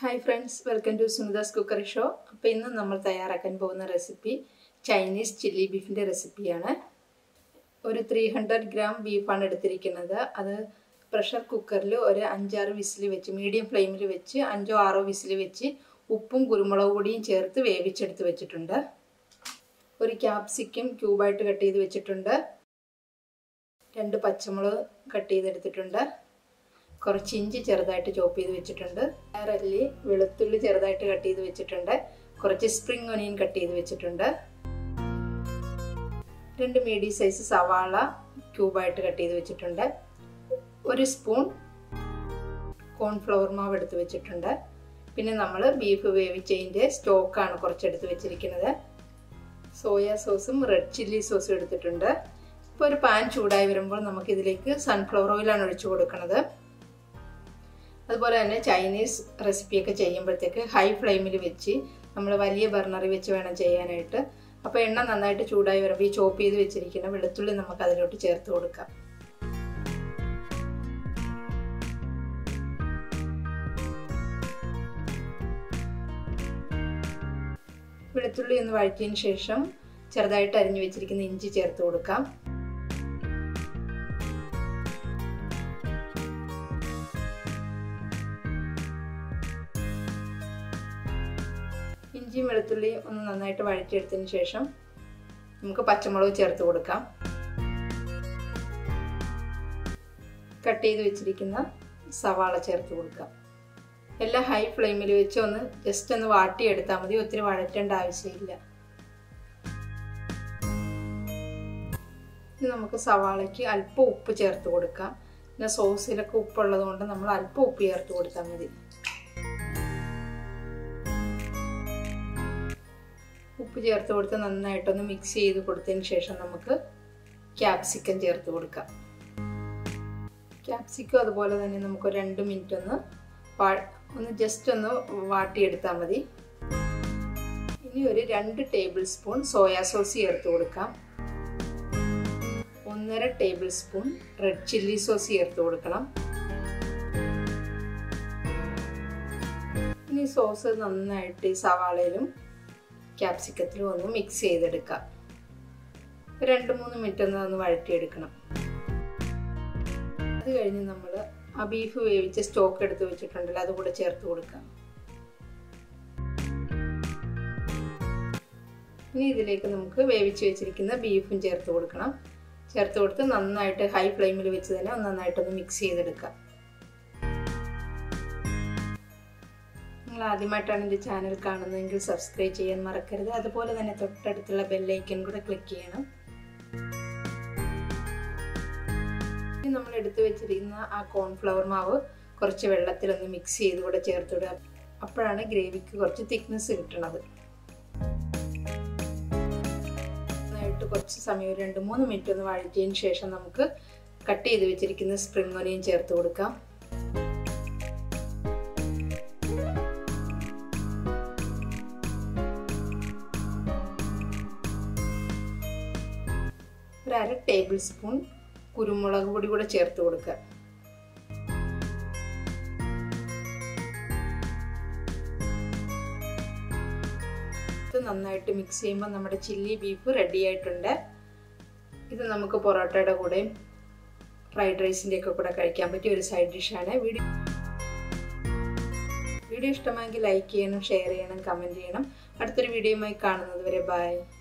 hi friends welcome to Sunitha's cookery show അപ്പോൾ ഇന്ന് നമ്മൾ തയ്യാറാക്കാൻ പോകുന്ന റെസിപ്പി ചൈനീസ് ചില്ലി ബീഫിൻ്റെ റെസിപ്പിയാണ് ഒരു ത്രീ ഹൺഡ്രഡ് ഗ്രാം ബീഫാണ് എടുത്തിരിക്കുന്നത് അത് പ്രഷർ കുക്കറിൽ ഒരു അഞ്ചാറ് വിസിൽ വെച്ച് മീഡിയം ഫ്ലെയിമിൽ വെച്ച് അഞ്ചോ ആറോ വിസിൽ വെച്ച് ഉപ്പും കുരുമുളക് പൊടിയും ചേർത്ത് വേവിച്ചെടുത്ത് വെച്ചിട്ടുണ്ട് ഒരു ക്യാപ്സിക്കം ക്യൂബായിട്ട് കട്ട് ചെയ്ത് വെച്ചിട്ടുണ്ട് രണ്ട് പച്ചമുളക് കട്ട് ചെയ്തെടുത്തിട്ടുണ്ട് കുറച്ച് ഇഞ്ചി ചെറുതായിട്ട് ചോപ്പ് ചെയ്ത് വെച്ചിട്ടുണ്ട് അരല്ലി വെളുത്തുള്ളി ചെറുതായിട്ട് കട്ട് ചെയ്ത് വെച്ചിട്ടുണ്ട് കുറച്ച് സ്പ്രിംഗ് ഒനിയൻ കട്ട് ചെയ്ത് വെച്ചിട്ടുണ്ട് രണ്ട് മീഡിയം സൈസ് സവാള ക്യൂബായിട്ട് കട്ട് ചെയ്ത് വെച്ചിട്ടുണ്ട് ഒരു സ്പൂൺ കോൺഫ്ലവർ മാവ് എടുത്ത് വെച്ചിട്ടുണ്ട് പിന്നെ നമ്മൾ ബീഫ് വേവിച്ചതിൻ്റെ സ്റ്റോക്കാണ് കുറച്ചെടുത്ത് വെച്ചിരിക്കുന്നത് സോയ സോസും റെഡ് ചില്ലി സോസും എടുത്തിട്ടുണ്ട് ഇപ്പോൾ ഒരു പാൻ ചൂടായി വരുമ്പോൾ നമുക്കിതിലേക്ക് സൺഫ്ലവർ ഓയിലാണ് ഒഴിച്ചു കൊടുക്കുന്നത് അതുപോലെ തന്നെ ചൈനീസ് റെസിപ്പിയൊക്കെ ചെയ്യുമ്പോഴത്തേക്ക് ഹൈ ഫ്ലെയിമിൽ വെച്ച് നമ്മൾ വലിയ ബർണറിൽ വെച്ച് വേണം ചെയ്യാനായിട്ട് അപ്പോൾ എണ്ണ നന്നായിട്ട് ചൂടായി വരുമ്പോൾ ഈ ചോപ്പ് ചെയ്ത് വെച്ചിരിക്കുന്ന വെളുത്തുള്ളി നമുക്ക് അതിലോട്ട് ചേർത്ത് കൊടുക്കാം വെളുത്തുള്ളി ഒന്ന് വഴറ്റിയതിന് ശേഷം ചെറുതായിട്ട് അരിഞ്ഞു വെച്ചിരിക്കുന്ന ഇഞ്ചി ചേർത്ത് കൊടുക്കാം ഇഞ്ചിയും വെളുത്തുള്ളിയും ഒന്ന് നന്നായിട്ട് വഴറ്റിയെടുത്തതിന് ശേഷം നമുക്ക് പച്ചമുളക് ചേർത്ത് കൊടുക്കാം കട്ട് ചെയ്ത് വെച്ചിരിക്കുന്ന സവാള ചേർത്ത് കൊടുക്കാം എല്ലാം ഹൈ ഫ്ലെയിമിൽ വെച്ച് ഒന്ന് ജസ്റ്റ് ഒന്ന് വാട്ടിയെടുത്താൽ മതി ഒത്തിരി വഴറ്റേണ്ട ആവശ്യമില്ല ഇനി നമുക്ക് സവാളയ്ക്ക് അല്പം ഉപ്പ് ചേർത്ത് കൊടുക്കാം പിന്നെ സോസിലൊക്കെ ഉപ്പുള്ളത് കൊണ്ട് നമ്മൾ അല്പം ഉപ്പ് ചേർത്ത് കൊടുത്താൽ മതി ഉപ്പ് ചേർത്ത് കൊടുത്ത് നന്നായിട്ടൊന്ന് മിക്സ് ചെയ്ത് കൊടുത്തതിന് ശേഷം നമുക്ക് ക്യാപ്സിക്കം ചേർത്ത് കൊടുക്കാം ക്യാപ്സിക്കം അതുപോലെ തന്നെ നമുക്ക് രണ്ട് മിനിറ്റ് ഒന്ന് വാ ഒന്ന് ജസ്റ്റ് ഒന്ന് വാട്ടിയെടുത്താൽ മതി ഇനി ഒരു രണ്ട് ടേബിൾ സ്പൂൺ സോയാ സോസ് ചേർത്ത് കൊടുക്കാം ഒന്നര tablespoon red chilli sauce ചേർത്ത് കൊടുക്കണം ഇനി സോസ് നന്നായിട്ട് ഈ സവാളയിലും ക്യാപ്സിക്കത്തിലും ഒന്ന് മിക്സ് ചെയ്തെടുക്കാം രണ്ട് മൂന്ന് മിനിറ്റ് ഒന്ന് ഒന്ന് വഴറ്റിയെടുക്കണം അത് കഴിഞ്ഞ് നമ്മൾ ആ ബീഫ് വേവിച്ച സ്റ്റോക്ക് എടുത്ത് വെച്ചിട്ടുണ്ടല്ലോ അത് കൂടെ ചേർത്ത് കൊടുക്കാം ഇനി ഇതിലേക്ക് നമുക്ക് വേവിച്ച് വെച്ചിരിക്കുന്ന ബീഫും ചേർത്ത് കൊടുക്കണം ചേർത്ത് കൊടുത്ത് നന്നായിട്ട് ഹൈ ഫ്ലെയിമിൽ വെച്ച് തന്നെ നന്നായിട്ടൊന്ന് മിക്സ് ചെയ്തെടുക്കാം നിങ്ങൾ ആദ്യമായിട്ടാണ് എൻ്റെ ചാനൽ കാണുന്നതെങ്കിൽ സബ്സ്ക്രൈബ് ചെയ്യാൻ മറക്കരുത് അതുപോലെ തന്നെ തൊട്ടടുത്തുള്ള ബെല്ലൈക്കൻ കൂടെ ക്ലിക്ക് ചെയ്യണം ഇനി നമ്മൾ എടുത്തു വെച്ചിരിക്കുന്ന ആ കോൺഫ്ലവർ മാവ് കുറച്ച് വെള്ളത്തിലൊന്ന് മിക്സ് ചെയ്ത് കൂടെ ചേർത്തിടുക അപ്പോഴാണ് ഗ്രേവിക്ക് കുറച്ച് തിക്നെസ് കിട്ടണത് നന്നായിട്ട് കുറച്ച് സമയം രണ്ട് മൂന്ന് മിനിറ്റ് ഒന്ന് വഴറ്റിയതിന് ശേഷം നമുക്ക് കട്ട് ചെയ്ത് വെച്ചിരിക്കുന്ന സ്പ്രിംഗ് ഒനിയൻ ചേർത്ത് കൊടുക്കാം ഒരു അര ടേബിൾ സ്പൂൺ കുരുമുളക് പൊടി കൂടെ ചേർത്ത് കൊടുക്കുക ഇത് നന്നായിട്ട് മിക്സ് ചെയ്യുമ്പോൾ നമ്മുടെ ചില്ലി ബീഫ് റെഡി ആയിട്ടുണ്ട് ഇത് നമുക്ക് പൊറോട്ടയുടെ കൂടെയും ഫ്രൈഡ് റൈസിൻ്റെ ഒക്കെ കൂടെ കഴിക്കാൻ പറ്റിയ ഒരു സൈഡ് ഡിഷാണ് വീഡിയോ വീഡിയോ ഇഷ്ടമായെങ്കിൽ ലൈക്ക് ചെയ്യണം ഷെയർ ചെയ്യണം കമൻറ്റ് ചെയ്യണം അടുത്തൊരു വീഡിയോയുമായി കാണുന്നത് വരെ ബൈ